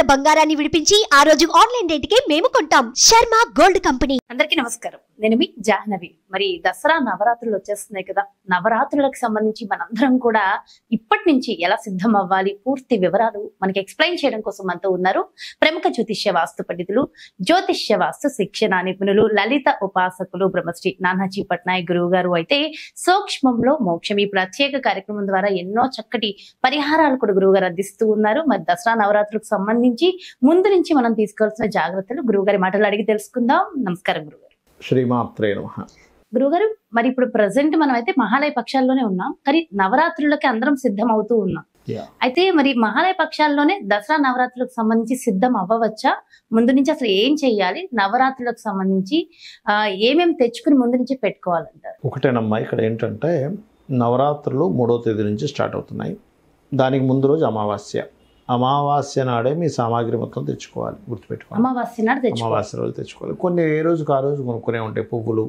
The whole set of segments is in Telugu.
ఉన్న బంగారాన్ని విడిపించి ఆ రోజు ఆన్లైన్ రేటుకే మేము కొంటాం శర్మ గోల్డ్ కంపెనీ అందరికీ నమస్కారం నేను మీ జాహ్నవి మరి దసరా నవరాత్రులు వచ్చేస్తున్నాయి కదా నవరాత్రులకు సంబంధించి మనందరం కూడా ఇప్పటి నుంచి ఎలా సిద్ధం అవ్వాలి పూర్తి వివరాలు మనకి ఎక్స్ప్లెయిన్ చేయడం కోసం మనతో ఉన్నారు ప్రముఖ జ్యోతిష్య వాస్తు పండితులు జ్యోతిష్య వాస్తు శిక్షణ నిపుణులు లలిత ఉపాసకులు బ్రహ్మశ్రీ నానాజీ పట్నాయక్ గురువు గారు అయితే సూక్ష్మంలో మోక్షం ఈ ప్రత్యేక కార్యక్రమం ద్వారా ఎన్నో చక్కటి పరిహారాలు కూడా గురువు గారు అందిస్తూ ఉన్నారు మరి దసరా నవరాత్రులకు సంబంధించి ముందు నుంచి మనం తీసుకోవాల్సిన జాగ్రత్తలు గురువు గారి మాటలు అడిగి తెలుసుకుందాం నమస్కారం గురుగారు శ్రీమాత్రే నమ గురుగారు మరి ఇప్పుడు ప్రజెంట్ మనం అయితే మహాలయ పక్షాల్లోనే ఉన్నాం కానీ నవరాత్రులకి అందరం సిద్ధం అవుతూ ఉన్నాం Yeah. అయితే మరి మహాలయ పక్షాల్లోనే దసరా నవరాత్రులకు సంబంధించి సిద్ధం అవ్వవచ్చా ముందు నుంచి అసలు ఏం చెయ్యాలి నవరాత్రులకు సంబంధించి ఆ, ఏమేమి తెచ్చుకుని ముందు నుంచి పెట్టుకోవాలంటారు ఒకటేనమ్మా ఇక్కడ ఏంటంటే నవరాత్రులు మూడో తేదీ నుంచి స్టార్ట్ అవుతున్నాయి దానికి ముందు రోజు అమావాస్య అమావాస్య నాడే మీ సామాగ్రి మొత్తం తెచ్చుకోవాలి గుర్తుపెట్టుకోవాలి అమావాస్య నాడు తెచ్చుకోవాలి అమావాస్య రోజు తెచ్చుకోవాలి కొన్ని ఏ రోజుకి ఆ రోజు కొనుక్కునే ఉంటాయి పువ్వులు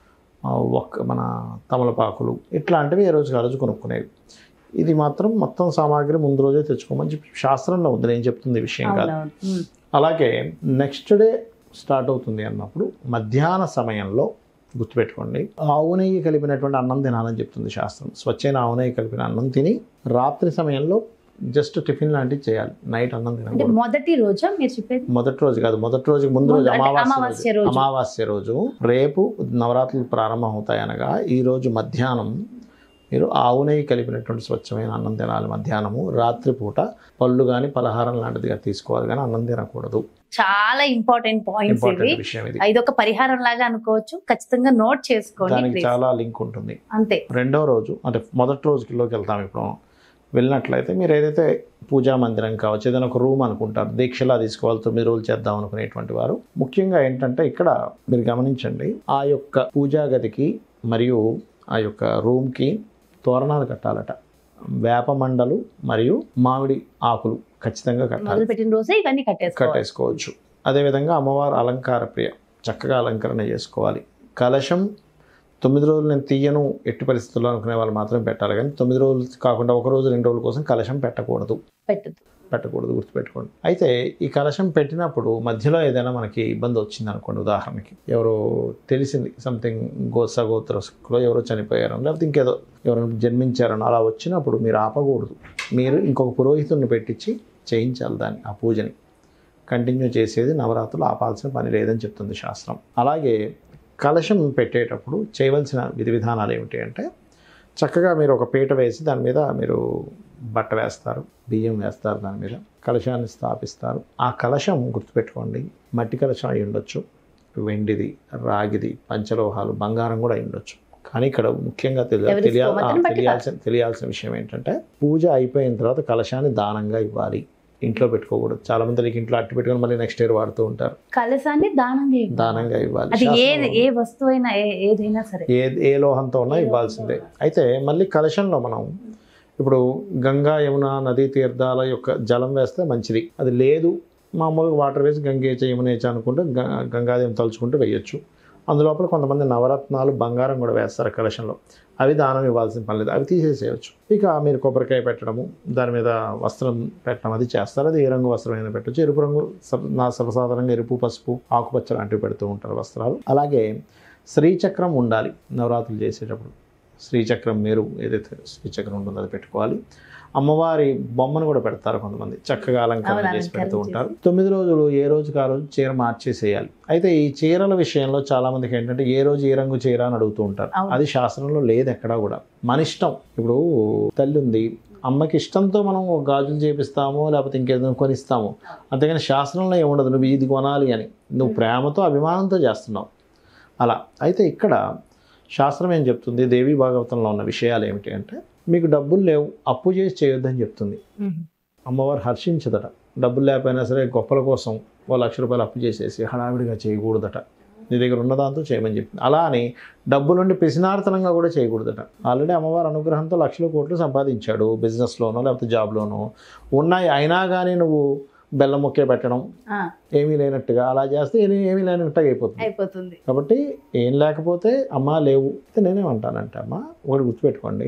ఆ, ఒక్క మన తమలపాకులు ఇట్లాంటివి ఏ రోజుకి ఆ రోజు కొనుక్కునేవి ఇది మాత్రం మొత్తం సామాగ్రి ముందు రోజే తెచ్చుకోమని చెప్పి శాస్త్రంలో ఉంది నేను చెప్తుంది ఈ విషయం కాదు అవునవును. ఉమ్. అలాగే నెక్స్ట్ డే స్టార్ట్ అవుతుంది అన్నప్పుడు మధ్యాహ్న సమయంలో గుర్తుపెట్టుకోండి ఆవు నెయ్యి కలిపినటువంటి అన్నం తినాలని చెప్తుంది శాస్త్రం స్వచ్ఛైన ఆవు నెయ్యి కలిపిన అన్నం తిని రాత్రి సమయంలో జస్ట్ టిఫిన్ లాంటివి చేయాలి నైట్ అన్నం అంటే తినకూడదు మొదటి రోజా మీరు చెప్పేది మొదటి రోజు కాదు మొదటి రోజుకి ముందు రోజు ముందు అంటే అమావాస్య అమావాస్య రోజు రోజు. అమావాస్య రోజు రేపు నవరాత్రులు ప్రారంభం అవుతాయి అనగా ఈ రోజు మధ్యాహ్నం మీరు ఆవు నెయ్యి కలిపినటువంటి స్వచ్ఛమైన అన్నం తినాలి మధ్యాహ్నము రాత్రిపూట పళ్ళు కానీ పలహారం లాంటిదిగా తీసుకోవాలి కానీ అన్నం తినకూడదు చాలా ఇంపార్టెంట్ పాయింట్స్ ఇవి ఇంపార్టెంట్ విషయం ఇది ఇది ఒక పరిహారం లాగా అనుకోవచ్చు ఖచ్చితంగా నోట్ చేసుకోండి దానికి please. చాలా లింక్ ఉంటుంది అంతే రెండవ రోజు అంటే మొదటి రోజుకిలోకి వెళ్తాం ఇప్పుడు వెళ్ళినట్లయితే మీరు ఏదైతే పూజా మందిరం కావచ్చు ఏదైనా ఒక రూమ్ అనుకుంటారు దీక్షలా తీసుకోవాలి తొమ్మిది రోజులు చేద్దాం అనుకునేటువంటి వారు ముఖ్యంగా ఏంటంటే ఇక్కడ మీరు గమనించండి ఆ యొక్క పూజా గదికి మరియు ఆ యొక్క రూమ్కి తోరణాలు కట్టాలట వేప మండలు మరియు మామిడి ఆకులు ఖచ్చితంగా కట్టాలి మొదలు పెట్టిన రోజే ఇవన్నీ కట్టేసుకోవాలి కట్టేసుకోవచ్చు అదేవిధంగా అమ్మవారు అలంకార ప్రియ చక్కగా అలంకరణ చేసుకోవాలి కలశం తొమ్మిది రోజులు నేను తీయను ఎట్టి పరిస్థితుల్లో అనుకునే వాళ్ళు మాత్రం పెట్టాలి కానీ తొమ్మిది రోజులు కాకుండా ఒక రోజు రెండు రోజుల కోసం కలశం పెట్టకూడదు పెట్టదు పెట్టకూడదు గుర్తుపెట్టుకోండి అయితే ఈ కలశం పెట్టినప్పుడు మధ్యలో ఏదైనా మనకి ఇబ్బంది వచ్చింది అనుకోండి ఉదాహరణకి ఎవరో తెలిసింది సంథింగ్ గో సగోత్రలో ఎవరో చనిపోయారు లేకపోతే ఇంకేదో ఎవరైనా జన్మించారని అలా వచ్చినప్పుడు మీరు ఆపకూడదు మీరు ఇంకొక పురోహితుడిని పెట్టించి చేయించాలి దాన్ని ఆ పూజని కంటిన్యూ చేసేది నవరాత్రులు ఆపాల్సిన పని లేదని చెప్తుంది శాస్త్రం అలాగే కలశం పెట్టేటప్పుడు చేయవలసిన విధి విధానాలు ఏమిటి అంటే చక్కగా మీరు ఒక పీట వేసి దాని మీద మీరు బట్ట వేస్తారు బియ్యం వేస్తారు దాని మీద కలశాన్ని స్థాపిస్తారు ఆ కలశం గుర్తుపెట్టుకోండి మట్టి కలశం అయి ఉండొచ్చు వెండిది రాగిది పంచలోహాలు బంగారం కూడా అయి ఉండొచ్చు కానీ ఇక్కడ ముఖ్యంగా తెలియ ఎవరి తెలియాలి స్తోమతను బట్టి తెలియాల్సిన తెలియాల్సిన విషయం ఏంటంటే పూజ అయిపోయిన తర్వాత కలశాన్ని దానంగా ఇవ్వాలి ఇంట్లో పెట్టుకోకూడదు చాలా మంది ఇంట్లో అట్టి పెట్టుకొని మళ్ళీ నెక్స్ట్ ఇయర్ వాడుతూ ఉంటారు కలశాన్ని దానం చేయాలి దానంగా ఇవ్వాలి అది ఏ శాస్త్రంలో ఏ వస్తువు అయినా ఏ- ఏదైనా సరే ఏ ఏ లోహంతో ఉన్నా ఇవ్వాల్సిందే అయితే మళ్ళీ కలశంలో మనం ఇప్పుడు గంగా యమున నదీ తీర్థాల యొక్క జలం వేస్తే మంచిది అది లేదు మామూలుగా వాటర్ వేసి గంగేచ యమునేచ అనుకుంటే గ- గంగాదేవి తలుచుకుంటూ వేయొచ్చు అందులోపల కొంతమంది నవరత్నాలు బంగారం కూడా వేస్తారు కలశంలో అవి దానం ఇవ్వాల్సిన పని లేదు అవి తీసేసేయచ్చు ఇక మీరు కొబ్బరికాయ పెట్టడము దాని మీద వస్త్రం పెట్టడం అది చేస్తారు అది ఏ రంగు వస్త్రమైనా పెట్టచ్చు ఎరుపు రంగు సర్- నా సర్వసాధారణంగా ఎరుపు పసుపు ఆకుపచ్చ లాంటివి పెడుతూ ఉంటారు వస్త్రాలు అలాగే శ్రీచక్రం ఉండాలి నవరాత్రులు చేసేటప్పుడు శ్రీచక్రం మీరు ఏదైతే శ్రీచక్రం ఉంటుందో అది పెట్టుకోవాలి అమ్మవారి బొమ్మను కూడా పెడతారు కొంతమంది చక్కగా అలంకరణ అవును, చేసి పెడుతూ అలంకరణ ఉంటారు తొమ్మిది రోజులు ఏ రోజుకి ఆ రోజు చీర మార్చేసేయాలి అయితే ఈ చీరల విషయంలో చాలా మందికి ఏంటంటే ఏ రోజు ఏ రంగు చీర అని అడుగుతూ ఉంటారు అవును. అది శాస్త్రంలో లేదు ఎక్కడా కూడా మన ఇష్టం ఇప్పుడు తల్లి ఉంది అమ్మకి ఇష్టంతో మనం ఒక గాజులు చేపిస్తాము లేకపోతే ఇంకేదైనా కొనిస్తాము అంతేగాని శాస్త్రంలో ఏముండదు నువ్వు ఇది కొనాలి అని నువ్వు ప్రేమతో అభిమానంతో చేస్తున్నావు అలా అయితే ఇక్కడ శాస్త్రం ఏం చెప్తుంది దేవి భాగవతంలో ఉన్న విషయాలు ఏమిటి అంటే మీకు డబ్బులు లేవు అప్పు చేసి చేయొద్దని చెప్తుంది అమ్మవారు హర్షించదట డబ్బులు లేకపోయినా సరే గొప్పల కోసం ఓ లక్ష రూపాయలు అప్పు చేసేసి హడావిడిగా చేయకూడదట నీ దగ్గర ఉన్న దాంతో చేయమని చెప్పింది అలా అని డబ్బులుండి పిసినార్తనంగా కూడా చేయకూడదట ఆల్రెడీ అమ్మవారి అనుగ్రహంతో లక్షల కోట్లు సంపాదించాడు బిజినెస్లోనో లేకపోతే జాబ్లోనో ఉన్నాయి అయినా కానీ నువ్వు బెల్లం ముక్కే పెట్టడం ఆ, ఏమీ లేనట్టుగా అలా చేస్తే ఏమీ ఏమీ లేనట్టుగా అయిపోతుంది అయిపోతుంది కాబట్టి ఏం లేకపోతే అమ్మ లేవు అయితే నేనేమంటానంటే అమ్మ ఒకటి గుర్తుపెట్టుకోండి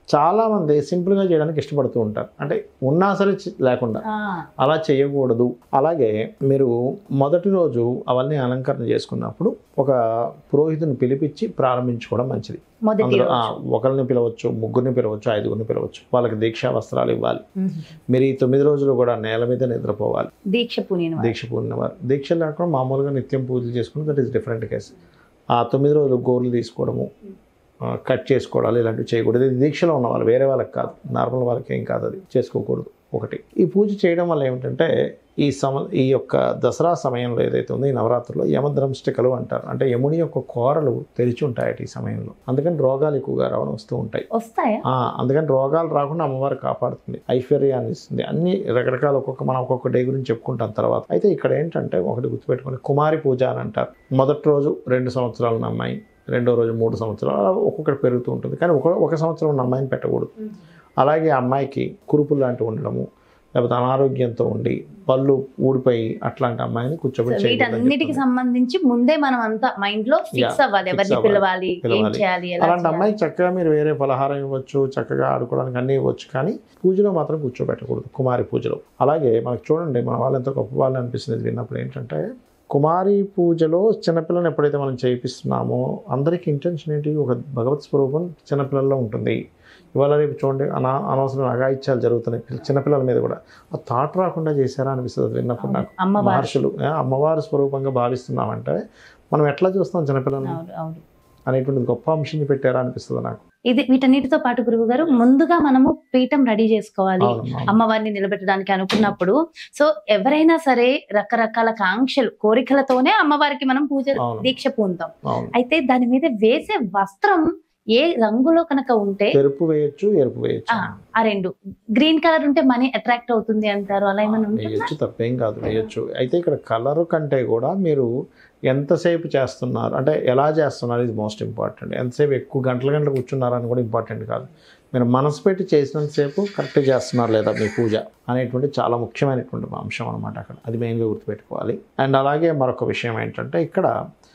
చాలామంది సింపుల్గా చేయడానికి ఇష్టపడుతూ ఉంటారు అంటే ఉన్నా సరే చి- లేకుండా ఆ, అలా చేయకూడదు అలాగే మీరు మొదటి రోజు అవన్నీ అలంకరణ చేసుకున్నప్పుడు ఒక పురోహితుని పిలిపించి ప్రారంభించుకోవడం మంచిది మొదటి అందులో ఆ, రోజు. ఒకరిని పిలవచ్చు ముగ్గురిని పిలవచ్చు ఐదుగురిని పిలవచ్చు వాళ్ళకి దీక్షా వస్త్రాలు ఇవ్వాలి మ్మ్. మీరు ఈ తొమ్మిది రోజులు కూడా నేల మీద నిద్రపోవాలి దీక్ష పూనిన వారు. దీక్ష పూర్ణవారు దీక్ష లేకుండా మామూలుగా నిత్యం పూజలు చేసుకుని దట్ ఈస్ డిఫరెంట్ కేస్ ఆ తొమ్మిది రోజులు గోర్లు తీసుకోవడము ఆ, కట్ చేసుకోవడాలు ఇలాంటివి చేయకూడదు ఇది దీక్షలో ఉన్న వాళ్ళు వేరే వాళ్ళకి కాదు నార్మల్ వాళ్ళకి ఏం కాదు అది చేసుకోకూడదు ఒకటి ఈ పూజ చేయడం వల్ల ఏమిటంటే ఈ సమ ఈ యొక్క దసరా సమయంలో ఏదైతే ఉందో ఈ నవరాత్రుల్లో యమద్రంష్టికలు అంటారు అంటే యముని యొక్క కోరలు తెరిచి ఉంటాయట ఈ సమయంలో అందుకని రోగాలు ఎక్కువగా రావడం వస్తూ ఉంటాయి వస్తాయా ఆ, అందుకని రోగాలు రాకుండా అమ్మవారు కాపాడుతుంది ఐశ్వర్యాన్ని ఇస్తుంది అన్ని రకరకాల ఒక్కొక్క మనం ఒక్కొక్క డే గురించి చెప్పుకుంటాం తర్వాత అయితే ఇక్కడ ఏంటంటే ఒకటి గుర్తుపెట్టుకోండి కుమారి పూజ అని అంటారు మొదటి రోజు రెండు సంవత్సరాలు ఉన్న అమ్మాయి రెండో రోజు మూడు సంవత్సరాలు అలా ఒక్కొక్కటి పెరుగుతూ ఉంటుంది కానీ ఒక ఒక సంవత్సరం ఉన్న అమ్మాయిని పెట్టకూడదు అలాగే ఆ అమ్మాయికి కురుపులు లాంటివి ఉండడము లేకపోతే అనారోగ్యంతో ఉండి పళ్ళు ఊడిపోయి అట్లాంటి అమ్మాయిని కూర్చోబెట్టి చేయకూడదని వీటన్నిటికి చెప్తుంది. సంబంధించి ముందే మనం అంతా మైండ్ లో ఫిక్స్ Yeah, అవ్వాలి fix ఎవరిని అవ్వాలి. పిలవాలి ఏం పిలవాలి. చేయాలి ఎలా అలాంటి చేయాలి. అమ్మాయికి చక్కగా మీరు వేరే పలహారం ఇవ్వచ్చు చక్కగా ఆడుకోవడానికి అన్నీ ఇవ్వచ్చు కానీ పూజలో మాత్రం కూర్చోబెట్టకూడదు కుమారి పూజలో అలాగే మనకు చూడండి మన వాళ్ళు ఎంతో గొప్ప వాళ్ళు అనిపిస్తుంది ఇది విన్నప్పుడు ఏంటంటే కుమారి పూజలో చిన్నపిల్లని ఎప్పుడైతే మనం చేయిస్తున్నామో అందరికీ ఇంటెన్షన్ ఏంటి ఒక భగవత్ స్వరూపం చిన్నపిల్లల్లో ఉంటుంది ఇవాళ రేపు చూడండి అనా అనవసరం అగాయిత్యాలు జరుగుతున్నాయి పిల్ల- చిన్నపిల్లల మీద కూడా ఆ థాట్ రాకుండా చేశారా అనిపిస్తుంది అది విన్నప్పుడు నాకు అమ్మవారు మహర్షులు ఏ, అమ్మవారి స్వరూపంగా భావిస్తున్నామంటే మనం ఎట్లా చూస్తాం చిన్నపిల్లల్ని అవును అవును అనేటువంటి గొప్ప అంశాన్ని పెట్టారా అనిపిస్తుంది నాకు ఇది వీటన్నిటితో పాటు గురువు గారు ముందుగా మనము పీఠం రెడీ చేసుకోవాలి అవునమ్మా. అమ్మవారిని నిలబెట్టడానికి అనుకున్నప్పుడు సో ఎవరైనా సరే రకరకాల కాంక్షలు కోరికలతోనే అమ్మవారికి మనం పూజ అవును. దీక్ష పూంతాం అవును అయితే దాని మీద వేసే వస్త్రం ఏ రంగులో కనుక ఉంటే తెలుపు వేయొచ్చు ఎరుపు వేయొచ్చు ఆ, ఆ రెండు గ్రీన్ కలర్ ఉంటే మనీ అట్రాక్ట్ అవుతుంది అంటారు అలా ఏమైనా ఉంటుందా వేయొచ్చు తప్పేం కాదు వేయొచ్చు అయితే ఇక్కడ కలర్ కంటే కూడా మీరు ఎంతసేపు చేస్తున్నారు అంటే ఎలా చేస్తున్నారు ఇది మోస్ట్ ఇంపార్టెంట్ ఎంతసేపు ఎక్కువ గంటల గంటలు కూర్చున్నారని కూడా ఇంపార్టెంట్ కాదు మీరు మనసు పెట్టి చేసినంతసేపు కరెక్ట్ చేస్తున్నారు లేదా మీ పూజ అనేటువంటి చాలా ముఖ్యమైనటువంటి అంశం అనమాట అక్కడ అది మెయిన్గా గుర్తుపెట్టుకోవాలి అండ్ అలాగే మరొక విషయం ఏంటంటే ఇక్కడ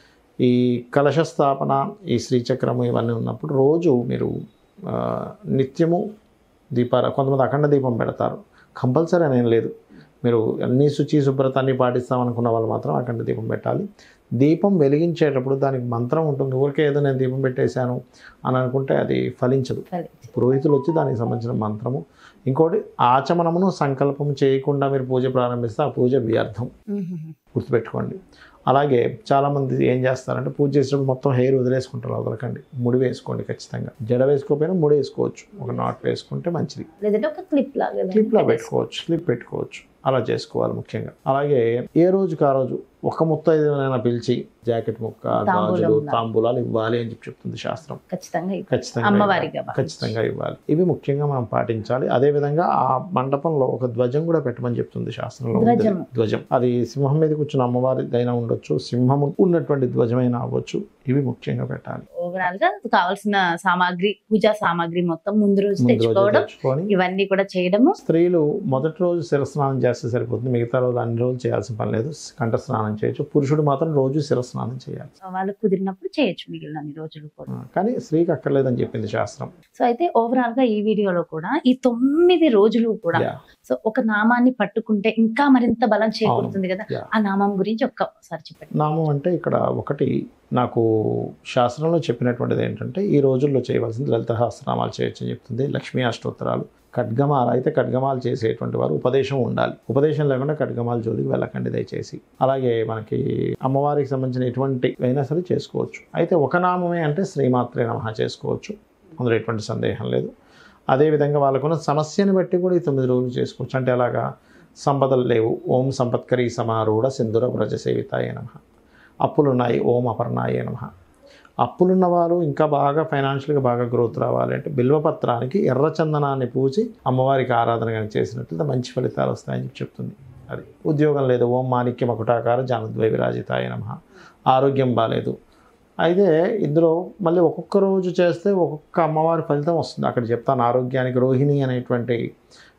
ఈ కలశ స్థాపన ఈ శ్రీచక్రము ఇవన్నీ ఉన్నప్పుడు రోజు మీరు ఆ, నిత్యము దీపార కొంతమంది అఖండ దీపం పెడతారు కంపల్సరీ అనేం లేదు మీరు అన్ని శుచి శుభ్రత అన్ని పాటిస్తాం అనుకున్న వాళ్ళు మాత్రం అఖండ దీపం పెట్టాలి దీపం వెలిగించేటప్పుడు దానికి మంత్రం ఉంటుంది ఊరికే ఏదో నేను దీపం పెట్టేశాను అని అనుకుంటే అది ఫలించదు ఫలించదు. పురోహితులు వచ్చి దానికి సంబంధించిన మంత్రము ఇంకోటి ఆచమనమును సంకల్పం చేయకుండా మీరు పూజ ప్రారంభిస్తే ఆ పూజ వ్యర్థం మ్మ్. గుర్తుపెట్టుకోండి అలాగే చాలామంది ఏం చేస్తారంటే పూజ చేసినప్పుడు మొత్తం హెయిర్ వదిలేసుకుంటారు వదలకండి ముడి వేసుకోండి ఖచ్చితంగా జడ వేసుకోకపోయినా ముడి వేసుకోవచ్చు ఒక నాట్ వేసుకుంటే మంచిది లేదంటే ఒక క్లిప్ లాగా క్లిప్లా పెట్టుకోవచ్చు క్లిప్ పెట్టుకోవచ్చు అలా చేసుకోవాలి ముఖ్యంగా అలాగే ఏ రోజుకి ఆ రోజు ఒక ముత్తైదునైనా పిలిచి జాకెట్ ముక్క తాంబూలం గాజులు లాగా. తాంబూలాలు ఇవ్వాలి అని చెప్పి చెప్తుంది శాస్త్రం ఖచ్చితంగా ఇవ్వాలి. ఖచ్చితంగా అమ్మవారిగా ఇవ్వాలి. భావించి. ఖచ్చితంగా ఇవ్వాలి ఇవి ముఖ్యంగా మనం పాటించాలి అదే విధంగా ఆ మండపంలో ఒక ధ్వజం కూడా పెట్టమని చెప్తుంది శాస్త్రంలో ఉంది. ధ్వజము. ధ్వజం అది సింహం మీద కూర్చున్న అమ్మవారిదైనా ఉండొచ్చు సింహము ఉన్నటువంటి ధ్వజమైనా అవ్వచ్చు ఇవి ముఖ్యంగా పెట్టాలి ఓవరాల్ గా కావాల్సిన సామాగ్రి పూజా సామాగ్రి మొత్తం ముందు రోజు ముందు రోజు తెచ్చుకోవడం తెచ్చుకొని ఇవన్నీ కూడా చేయడము స్త్రీలు మొదటి రోజు శిరస్నానం చేస్తే సరిపోతుంది మిగతా రోజు అన్ని రోజులు చేయాల్సిన పని లేదు కంఠ స్నానం చేయొచ్చు పురుషుడు మాత్రం రోజు శిరస్నానం చేయాలి వాళ్ళు కుదిరినప్పుడు చేయొచ్చు మిగిలిన అన్ని రోజులు కూడా ఆ, కానీ స్త్రీకి అక్కర్లేదని చెప్పింది శాస్త్రం సో అయితే ఓవరాల్ గా ఈ వీడియోలో కూడా ఈ తొమ్మిది రోజులు కూడా Yeah. సో ఒక నామాన్ని పట్టుకుంటే ఇంకా మరింత బలం చేకూరుతుంది కదా Yeah. ఆ నామం గురించి ఒక్కసారి చెప్పండి నామం అంటే ఇక్కడ ఒకటి నాకు శాస్త్రంలో చెప్పినటువంటిది ఏంటంటే ఈ రోజుల్లో చేయవలసింది లలిత సహస్రనామాలు చేయొచ్చు అని చెప్తుంది లక్ష్మీ అష్టోత్తరాలు ఖడ్గమాలు అయితే ఖడ్గమాలు చేసేటువంటి వారు ఉపదేశం ఉండాలి ఉపదేశం లేకుండా ఖడ్గమాల జోలికి వెళ్ళకండి దయచేసి అలాగే మనకి అమ్మవారికి సంబంధించిన ఎటువంటి అయినా సరే చేసుకోవచ్చు అయితే ఒక నామమే అంటే శ్రీమాత్రే నమః చేసుకోవచ్చు అందులో ఎటువంటి సందేహం లేదు అదేవిధంగా వాళ్ళకున్న సమస్యను బట్టి కూడా ఈ తొమ్మిది రోజులు చేసుకోవచ్చు అంటే అలాగా సంపదలు లేవు ఓం సంపత్కరీ సమారూఢ సింధుర వ్రజ సేవితాయ నమ అప్పులున్నాయి ఓం అపర్ణాయ నమ అప్పులున్న వారు ఇంకా బాగా ఫైనాన్షియల్గా బాగా గ్రోత్ రావాలి అంటే బిల్వపత్రానికి ఎర్రచందనాన్ని పూచి అమ్మవారికి ఆరాధన కానీ చేసినట్లయితే మంచి ఫలితాలు వస్తాయని చెప్పి చెప్తుంది అది ఉద్యోగం లేదు ఓం మాణిక్య మకుటాకార జానద్వై విరాజితాయ నమ ఆరోగ్యం బాగాలేదు అయితే ఇందులో మళ్ళీ ఒక్కొక్క రోజు చేస్తే ఒక్కొక్క అమ్మవారి ఫలితం వస్తుంది అక్కడ చెప్తాను ఆరోగ్యానికి రోహిణి అనేటువంటి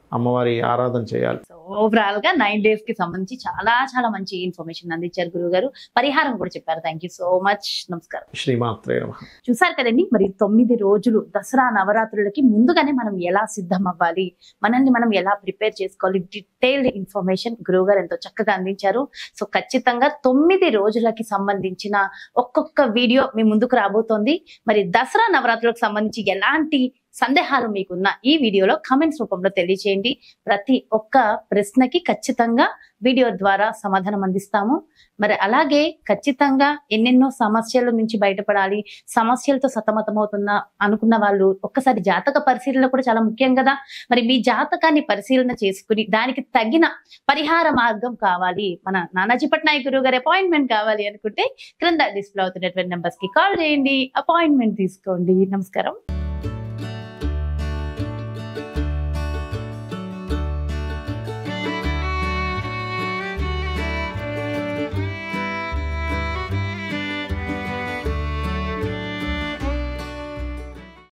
అమ్మవారి ఆరాధన చేయాలి సో ఓవరాల్ గా నైన్ డేస్ కి సంబంధించి చాలా చాలా మంచి ఇన్ఫర్మేషన్ అందించారు గురువు గారు పరిహారం కూడా చెప్పారు థ్యాంక్ యూ సో మచ్ నమస్కారం శ్రీమాత్రే నమ చూసారు కదండి మరి తొమ్మిది రోజులు దసరా నవరాత్రులకి ముందుగానే మనం ఎలా సిద్ధం అవ్వాలి మనల్ని మనం ఎలా ప్రిపేర్ చేసుకోవాలి డీటెయిల్డ్ ఇన్ఫర్మేషన్ గురువు గారు ఎంతో చక్కగా అందించారు సో ఖచ్చితంగా తొమ్మిది రోజులకి సంబంధించిన ఒక్కొక్క వీడియో మీ ముందుకు రాబోతోంది మరి దసరా నవరాత్రులకు సంబంధించి ఎలాంటి సందేహాలు మీకున్న ఈ వీడియోలో కామెంట్స్ రూపంలో తెలియచేయండి ప్రతి ఒక్క ప్రశ్నకి ఖచ్చితంగా వీడియో ద్వారా సమాధానం అందిస్తాము మరి అలాగే ఖచ్చితంగా ఎన్నెన్నో సమస్యల నుంచి బయటపడాలి సమస్యలతో సతమతమవుతున్న అనుకున్న వాళ్ళు ఒక్కసారి జాతక పరిశీలన కూడా చాలా ముఖ్యం కదా మరి మీ జాతకాన్ని పరిశీలన చేసుకుని దానికి తగిన పరిహార మార్గం కావాలి మన నానాజీ పట్నాయక్ గురువు గారి అపాయింట్మెంట్ కావాలి అనుకుంటే క్రింద డిస్ప్లే అవుతున్నటువంటి నెంబర్స్ కి కాల్ చేయండి అపాయింట్మెంట్ తీసుకోండి నమస్కారం